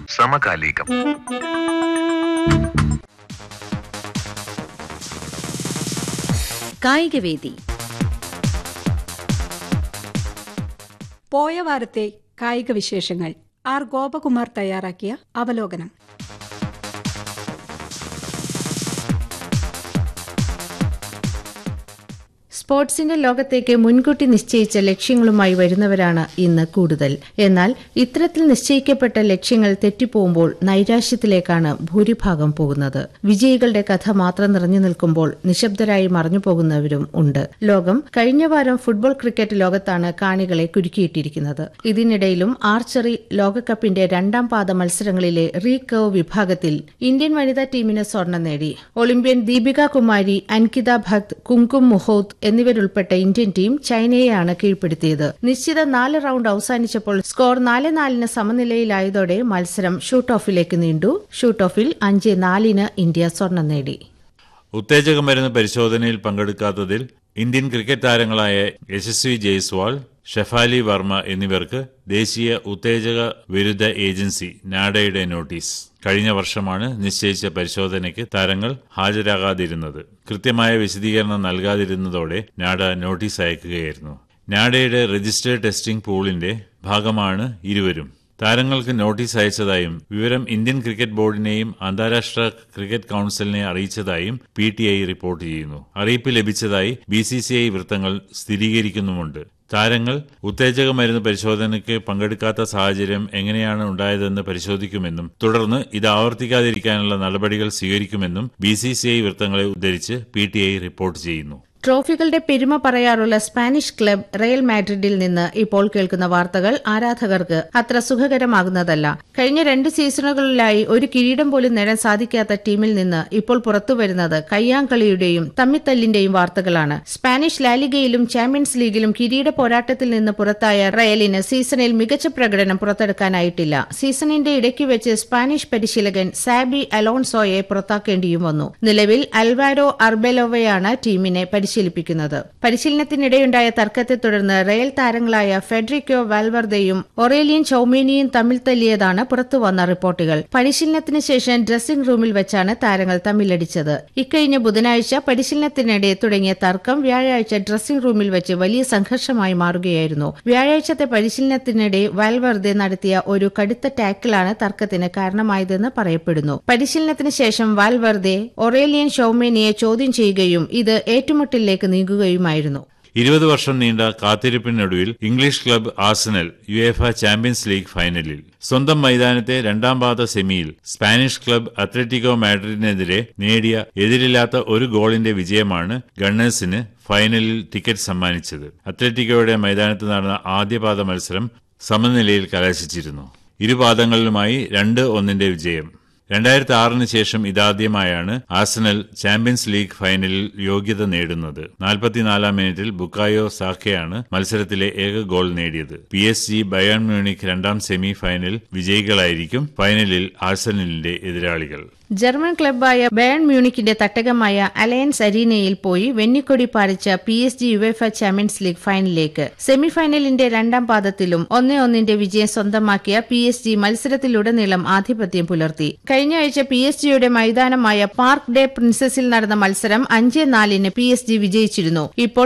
സമകാലികം കായികവേദി പോയ വാരത്തെ കായിക വിശേഷങ്ങൾ ആർ ഗോപകുമാർ തയ്യാറാക്കിയ അവലോകനം സ്പോർട്സിന്റെ ലോകത്തേക്ക് മുൻകൂട്ടി നിശ്ചയിച്ച ലക്ഷ്യങ്ങളുമായി വരുന്നവരാണ് ഇന്ന് കൂടുതൽ എന്നാൽ ഇത്തരത്തിൽ നിശ്ചയിക്കപ്പെട്ട ലക്ഷ്യങ്ങൾ തെറ്റിപ്പോകുമ്പോൾ നൈരാശ്യത്തിലേക്കാണ് ഭൂരിഭാഗം പോകുന്നത് വിജയികളുടെ കഥ മാത്രം നിറഞ്ഞു നിൽക്കുമ്പോൾ നിശബ്ദരായി മറഞ്ഞു പോകുന്നവരും ഉണ്ട് ലോകം കഴിഞ്ഞ വാരം ഫുട്ബോൾ ക്രിക്കറ്റ് ലോകത്താണ് കാണികളെ കുരുക്കിയിട്ടിരിക്കുന്നത് ഇതിനിടയിലും ആർച്ചറി ലോകകപ്പിന്റെ രണ്ടാം പാദ മത്സരങ്ങളിലെ റീകർവ് വിഭാഗത്തിൽ ഇന്ത്യൻ വനിതാ ടീമിന് സ്വർണം നേടി ഒളിമ്പ്യൻ ദീപിക കുമാരി അൻകിത ഭക്ത് കുങ്കും മുഹോത്ത് എന്നിവരുൾപ്പെട്ട ഇന്ത്യൻ ടീം ചൈനയെയാണ് കീഴ്പ്പെടുത്തിയത് നിശ്ചിത നാല് റൌണ്ട് അവസാനിച്ചപ്പോൾ സ്കോർ നാല് നാലിന് സമനിലയിലായതോടെ മത്സരം ഷൂട്ട് ഓഫിലേക്ക് നീണ്ടു ഷൂട്ട് ഓഫിൽ അഞ്ച് നാലിന് ഇന്ത്യ സ്വർണം നേടി ഉത്തേജക മരുന്ന് പരിശോധനയിൽ പങ്കെടുക്കാത്തതിൽ ഇന്ത്യൻ ക്രിക്കറ്റ് താരങ്ങളായ യശസ്വി ജയ്സ്വാൾ ഷെഫാലി വർമ്മ എന്നിവർക്ക് ദേശീയ ഉത്തേജക വിരുദ്ധ ഏജൻസി നാഡയുടെ നോട്ടീസ് കഴിഞ്ഞ വർഷമാണ് നിശ്ചയിച്ച പരിശോധനയ്ക്ക് താരങ്ങൾ ഹാജരാകാതിരുന്നത് കൃത്യമായ വിശദീകരണം നൽകാതിരുന്നതോടെ നാഡ നോട്ടീസ് അയക്കുകയായിരുന്നു നാഡയുടെ രജിസ്റ്റേർഡ് ടെസ്റ്റിംഗ് പൂളിന്റെ ഭാഗമാണ് ഇരുവരും താരങ്ങൾക്ക് നോട്ടീസ് അയച്ചതായും വിവരം ഇന്ത്യൻ ക്രിക്കറ്റ് ബോർഡിനെയും അന്താരാഷ്ട്ര ക്രിക്കറ്റ് കൌൺസിലിനെ അറിയിച്ചതായും പി ടി ഐ റിപ്പോർട്ട് ചെയ്യുന്നു അറിയിപ്പ് ലഭിച്ചതായി ബി സി സി ഐ വൃത്തങ്ങൾ സ്ഥിരീകരിക്കുന്നുമുണ്ട് താരങ്ങൾ ഉത്തേജക മരുന്ന് പരിശോധനയ്ക്ക് പങ്കെടുക്കാത്ത സാഹചര്യം എങ്ങനെയാണ് ഉണ്ടായതെന്ന് പരിശോധിക്കുമെന്നും തുടർന്ന് ഇത് ആവർത്തിക്കാതിരിക്കാനുള്ള നടപടികൾ സ്വീകരിക്കുമെന്നും ബി സി സി ഐ വൃത്തങ്ങളെ ഉദ്ധരിച്ച് പി ടി ഐ റിപ്പോർട്ട് ചെയ്യുന്നു ട്രോഫികളുടെ പെരുമ പറയാറുള്ള സ്പാനിഷ് ക്ലബ് റയൽ മാഡ്രിഡിൽ നിന്ന് ഇപ്പോൾ കേൾക്കുന്ന വാർത്തകൾ ആരാധകർക്ക് അത്ര സുഖകരമാകുന്നതല്ല കഴിഞ്ഞ രണ്ട് സീസണുകളിലായി ഒരു കിരീടം പോലും നേടാൻ സാധിക്കാത്ത ടീമിൽ നിന്ന് ഇപ്പോൾ പുറത്തുവരുന്നത് കയ്യാങ്കളിയുടെയും തമ്മിത്തല്ലിന്റെയും വാർത്തകളാണ് സ്പാനിഷ് ലാലിഗയിലും ചാമ്പ്യൻസ് ലീഗിലും കിരീട പോരാട്ടത്തിൽ നിന്ന് പുറത്തായ റയലിന് സീസണിൽ മികച്ച പ്രകടനം പുറത്തെടുക്കാനായിട്ടില്ല സീസണിന്റെ ഇടയ്ക്ക് വെച്ച് സ്പാനിഷ് പരിശീലകൻ സാബി അലോൺസോയെ പുറത്താക്കേണ്ടിയും വന്നു നിലവിൽ അൽവാരോ അർബെലോവയാണ് ടീമിനെ പരിശീലിപ്പിക്കുന്നത് പരിശീലനത്തിനിടെയുണ്ടായ തർക്കത്തെ തുടർന്ന് റയൽ താരങ്ങളായ ഫെഡറിക്കോ വാൽവർദയും ഒറേലിയൻ ചൌമേനിയും തമ്മിൽ തല്ലിയതാണ് പുറത്തുവന്ന റിപ്പോർട്ടുകൾ പരിശീലനത്തിന് ശേഷം ഡ്രസ്സിംഗ് റൂമിൽ വെച്ചാണ് താരങ്ങൾ തമ്മിലടിച്ചത് ഇക്കഴിഞ്ഞ ബുധനാഴ്ച പരിശീലനത്തിനിടെ തുടങ്ങിയ തർക്കം വ്യാഴാഴ്ച ഡ്രസ്സിംഗ് റൂമിൽ വെച്ച് വലിയ സംഘർഷമായി മാറുകയായിരുന്നു വ്യാഴാഴ്ചത്തെ പരിശീലനത്തിനിടെ വാൽവർദെ നടത്തിയ ഒരു കടുത്ത ടാക്കിളാണ് തർക്കത്തിന് കാരണമായതെന്ന് പറയപ്പെടുന്നു പരിശീലനത്തിന് ശേഷം വാൽവർദെ ഒറേലിയൻ ഷൌമേനിയെ ചോദ്യം ചെയ്യുകയും ഇത് ഏറ്റുമുട്ടലിലേക്ക് നീങ്ങുകയുമായിരുന്നു ഇരുപത് വർഷം നീണ്ട കാത്തിരിപ്പിനൊടുവിൽ English club Arsenal UEFA champions league ഫൈനലിൽ സ്വന്തം മൈതാനത്തെ രണ്ടാം പാദ സെമിയിൽ സ്പാനിഷ് ക്ലബ് അത്ലറ്റിക്കോ മാഡ്രിഡിനെതിരെ നേടിയ എതിരില്ലാത്ത ഒരു ഗോളിന്റെ വിജയമാണ് ഗണ്ണേഴ്സിന് ഫൈനലിൽ ടിക്കറ്റ് സമ്മാനിച്ചത് അത്ലറ്റിക്കോയുടെ മൈതാനത്ത് നടന്ന ആദ്യപാദ മത്സരം സമനിലയിൽ കലാശിച്ചിരുന്നു ഇരുപാദങ്ങളിലുമായി രണ്ട് ഒന്നിന്റെ വിജയം രണ്ടായിരത്തി ആറിന് ശേഷം ഇതാദ്യമായാണ് ആർസനൽ ചാമ്പ്യൻസ് ലീഗ് ഫൈനലിൽ യോഗ്യത നേടുന്നത് നാൽപ്പത്തിനാലാം മിനിറ്റിൽ ബുക്കായോ സാക്കയാണ് മത്സരത്തിലെ ഏക ഗോൾ നേടിയത് P S G Bayern Munich രണ്ടാം സെമി ഫൈനൽ വിജയികളായിരിക്കും ഫൈനലിൽ ആർസനലിന്റെ എതിരാളികൾ ജർമ്മൻ ക്ലബ്ബായ ബയൺ മ്യൂണിക്കിന്റെ തട്ടകമായ അലയൻസ് അരീനയിൽ പോയി വെന്നിക്കൊടി പാറിച്ച P S G UEFA champions league ഫൈനലിലേക്ക് സെമിഫൈനലിന്റെ രണ്ടാം പാദത്തിലും ഒന്നേ ഒന്നിന്റെ വിജയം സ്വന്തമാക്കിയ പി എസ് ജി മത്സരത്തിലുടനീളം ആധിപത്യം പുലർത്തി കഴിഞ്ഞ ആഴ്ച പി എസ് ജിയുടെ മൈതാനമായ പാർക്ക് ഡേ പ്രിൻസസിൽ നടന്ന മത്സരം അഞ്ച് നാലിന് പി എസ് ജി വിജയിച്ചിരുന്നു ഇപ്പോൾ